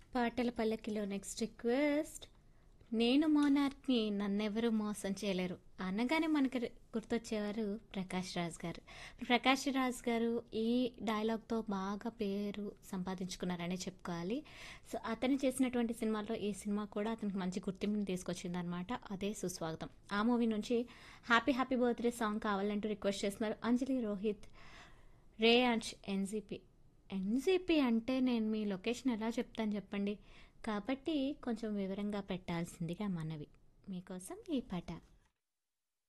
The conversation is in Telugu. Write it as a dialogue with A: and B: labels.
A: పాటల పల్లకిలో నెక్స్ట్ రిక్వెస్ట్ నేను మోనార్క్ని నన్నెవరూ మోసం చేయలేరు అనగానే మనకి గుర్తొచ్చేవారు ప్రకాష్ రాజ్ గారు ప్రకాష్ రాజ్ గారు ఈ డైలాగ్తో బాగా పేరు సంపాదించుకున్నారనే చెప్పుకోవాలి సో అతను చేసినటువంటి సినిమాల్లో ఈ సినిమా కూడా అతనికి మంచి గుర్తింపుని తీసుకొచ్చింది అనమాట అదే సుస్వాగతం ఆ మూవీ నుంచి హ్యాపీ హ్యాపీ బర్త్డే సాంగ్ కావాలంటూ రిక్వెస్ట్ చేస్తున్నారు Anjali Rohit Ray and NGP NGP అంటే నేను మీ లొకేషన్ ఎలా చెప్తాను చెప్పండి కాబట్టి కొంచెం వివరంగా పెట్టాల్సిందిగా మనవి మీకోసం ఈ పాట